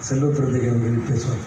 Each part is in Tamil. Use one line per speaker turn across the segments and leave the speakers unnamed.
செல்வ பிறந்தகை அவர்கள் பேசுவார்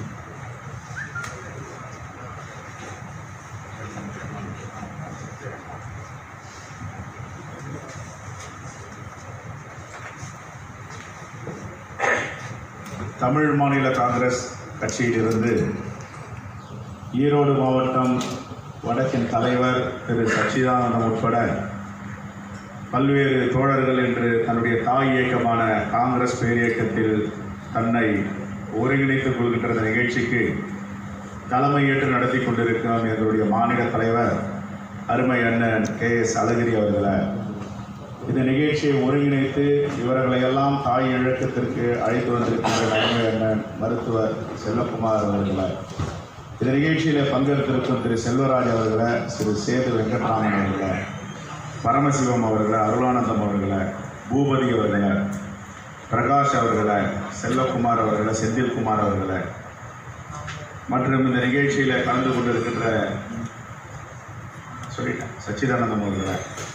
தமிழ் மாநில காங்கிரஸ் கட்சியிலிருந்து ஈரோடு மாவட்டம் வடக்கின் தலைவர் திரு சச்சிதானந்தம் உட்பட பல்வேறு தோழர்கள் என்று தன்னுடைய தாய் இயக்கமான காங்கிரஸ் பேரியக்கத்தில் தன்னை ஒருங்கிணைத்துக் கொள்கின்ற இந்த நிகழ்ச்சிக்கு தலைமையேற்று நடத்தி கொண்டிருக்கும் எங்களுடைய மாநில தலைவர் அருமை அண்ணன் கே எஸ் அழகிரி அவர்களை இந்த நிகழ்ச்சியை ஒருங்கிணைத்து இவர்களை எல்லாம் தாய் இழக்கத்திற்கு அழைத்து வந்திருக்கின்ற நடைமுறை அண்ணன் மருத்துவர் செல்வகுமார் அவர்களை இந்த நிகழ்ச்சியில் பங்கெடுத்திருக்கும் திரு செல்வராஜ் அவர்களை திரு சேது வெங்கட்ராமன் அவர்களை பரமசிவம் அவர்களை அருளானந்தம் அவர்களை பூபதி அவர்களை பிரகாஷ் அவர்களை செல்வகுமார் அவர்களை செந்தில்குமார் அவர்களை மற்றும் இந்த நிகழ்ச்சியில் கலந்து கொண்டிருக்கின்ற சொல்லிட்டேன் சச்சிதானந்தம் அவர்களை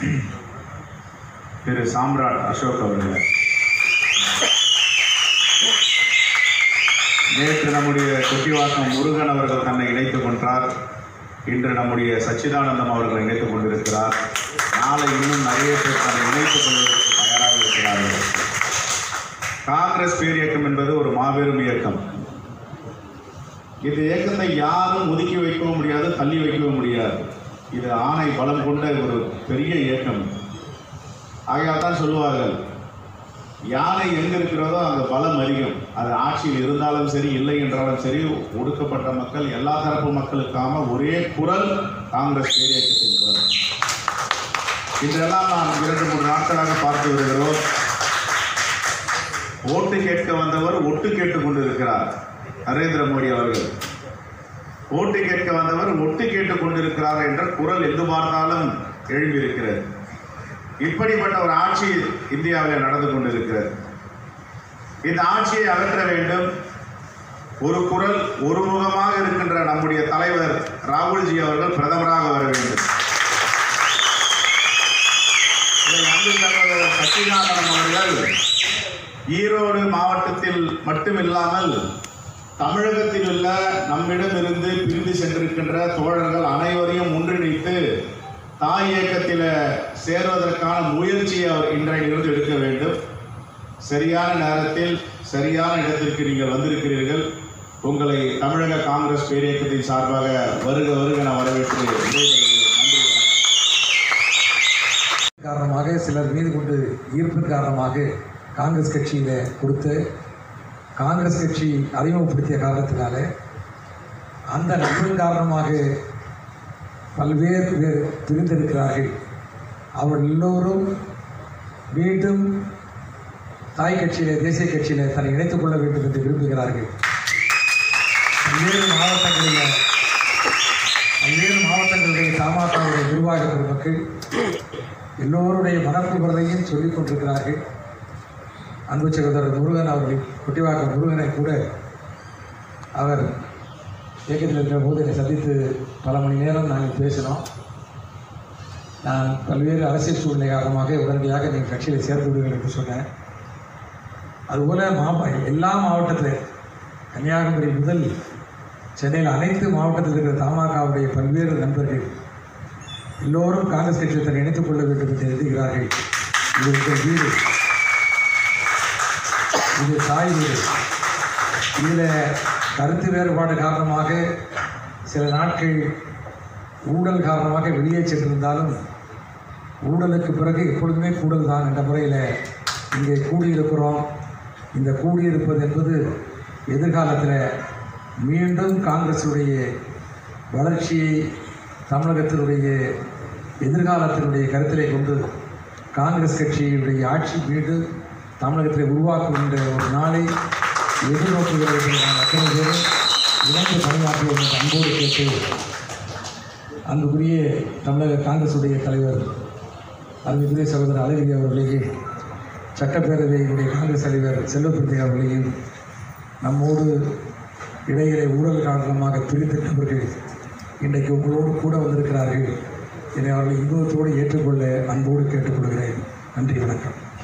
திரு சாம்ராட் அசோக் அவர்களை நேற்று நம்முடைய கொட்டிவாக்கம் முருகன் அவர்கள் தன்னை இணைத்துக் கொண்டார் இன்று நம்முடைய சச்சிதானந்தம் அவர்கள் இணைத்துக் கொண்டிருக்கிறார் நாளை இன்னும் நிறைய பேர் தன்னை இணைத்துக் கொள்வதற்கு தயாராக இருக்கிறார்கள் காங்கிரஸ் பேரியக்கம் என்பது ஒரு மாபெரும் இயக்கம் இந்த இயக்கத்தை யாரும் ஒதுக்கி வைக்கவும் முடியாது தள்ளி வைக்கவும் முடியாது இது ஆணை பலம் கொண்ட ஒரு பெரிய இயக்கம் ஆகையால் தான் சொல்லுவார்கள் யானை எங்கே இருக்கிறதோ அந்த பலம் அதிகம் அது ஆட்சியில் இருந்தாலும் சரி இல்லை என்றாலும் சரி ஒடுக்கப்பட்ட மக்கள் எல்லா தரப்பு மக்களுக்கான ஒரே குரல் காங்கிரஸ் பேரியக்கத்தின் குரல் இன்றெல்லாம் நாம் இரண்டு மூன்று நாட்களாக பார்த்து வருகிறோம் ஓட்டு கேட்க வந்தவர் ஒட்டு கேட்டுக் கொண்டிருக்கிறார் நரேந்திர மோடி அவர்கள் ஓட்டு கேட்க வந்தவர் ஒட்டு கேட்டுக் கொண்டிருக்கிறார் என்ற குரல் எங்கு பார்த்தாலும் எழும்பியிருக்கிறது இப்படிப்பட்ட ஒரு ஆட்சி இந்தியாவில் நடந்து கொண்டிருக்கிறது இந்த ஆட்சியை அகற்ற வேண்டும் ஒரு குரல் ஒருமுகமாக இருக்கின்ற நம்முடைய தலைவர் ராகுல்ஜி அவர்கள் பிரதமராக வர வேண்டும் இதை அன்பு சகோதரர் சச்சிதானந்தம் அவர்கள் ஈரோடு மாவட்டத்தில் மட்டுமில்லாமல் தமிழகத்தில் உள்ள நம்மிடமிருந்து பிரிந்து சென்றிருக்கின்ற தோழர்கள் அனைவரையும் ஒன்றிணைத்து தாய் இயக்கத்தில் சேர்வதற்கான முயற்சியை அவர் இன்றையிலிருந்து எடுக்க வேண்டும் சரியான நேரத்தில் சரியான இடத்திற்கு நீங்கள் வந்திருக்கிறீர்கள் உங்களை தமிழக காங்கிரஸ் பேரியக்கத்தின் சார்பாக வருக வருக நான் வரவேற்று விடைபெறுகிறேன். நன்றி வணக்கம்.
காரணமாக சிலர் மீது கொண்டு ஈர்ப்பின் காரணமாக காங்கிரஸ் கட்சியில் கொடுத்து காங்கிரஸ் கட்சி அறிமுகப்படுத்திய காரணத்தினால அந்த நட்பின் காரணமாக பல்வேறு பேர் பிரிந்திருக்கிறார்கள் அவர்கள் எல்லோரும் மீண்டும் தாய் கட்சியிலே தேசிய கட்சியிலே தன்னை இணைத்துக் கொள்ள வேண்டும் என்று விரும்புகிறார்கள் பல்வேறு மாவட்டங்களில் பல்வேறு மாவட்டங்களுடைய தமாகாவுடைய நிர்வாக பெருமக்கள் எல்லோருடைய மனக்குமுறலையும் சொல்லிக் கொண்டிருக்கிறார்கள் அன்பு சகோதரர் முருகன் அவர்கள் குட்டிவாக்க முருகனை கூட அவர் இயக்கத்தில் இருக்கிற போது என்னை சந்தித்து பல மணி நேரம் நாங்கள் பேசினோம் நான் பல்வேறு அரசியல் சூழ்நிலை காரணமாக உடனடியாக நீங்கள் கட்சியில் சேர்ந்து விடுங்கள் என்று சொன்னேன் அதுபோல் மாவ எல்லா மாவட்டத்தில் கன்னியாகுமரி முதல் சென்னையில் அனைத்து மாவட்டத்தில் இருக்கிற தமாகாவுடைய பல்வேறு நண்பர்கள் எல்லோரும் காங்கிரஸ் கட்சியில் தன்னை இணைத்துக் கொள்ள வேண்டும் என்று எழுதுகிறார்கள் இது உங்கள் வீடு இது தாய் வீடு இதில் கருத்து வேறுபாடு காரணமாக சில நாட்கள் ஊழல் காரணமாக வெளியே சென்றிருந்தாலும் ஊழலுக்கு பிறகு எப்பொழுதுமே கூடல் தான் என்ற முறையில் இங்கே கூடியிருக்கிறோம் இந்த கூடியிருப்பது என்பது எதிர்காலத்தில் மீண்டும் காங்கிரஸுடைய வளர்ச்சியை தமிழகத்தினுடைய எதிர்காலத்தினுடைய கருத்திலே கொண்டு காங்கிரஸ் கட்சியினுடைய ஆட்சி மீண்டும் தமிழகத்தில் உருவாக்குகின்ற ஒரு நாளை எதிர்நோக்குகிறது நான் அத்தனை பேரும் இணைந்து பணியாற்றுவோம் என்று அன்போடு கேட்டு அன்புக்குரிய தமிழக காங்கிரசுடைய தலைவர் அன்புக்குரிய சகோதரர் அழகிரி அவர்களையும் சட்டப்பேரவையினுடைய காங்கிரஸ் தலைவர் செல்வப்பிரதி அவர்களையும் நம்மோடு இடையிலே ஊழல் காரணமாக பிரிந்திருந்தவர்கள் இன்றைக்கு உங்களோடு கூட வந்திருக்கிறார்கள் என்னை அவர்களை இன்பத்தோடு ஏற்றுக்கொள்ள அன்போடு கேட்டுக்கொள்கிறேன் நன்றி வணக்கம்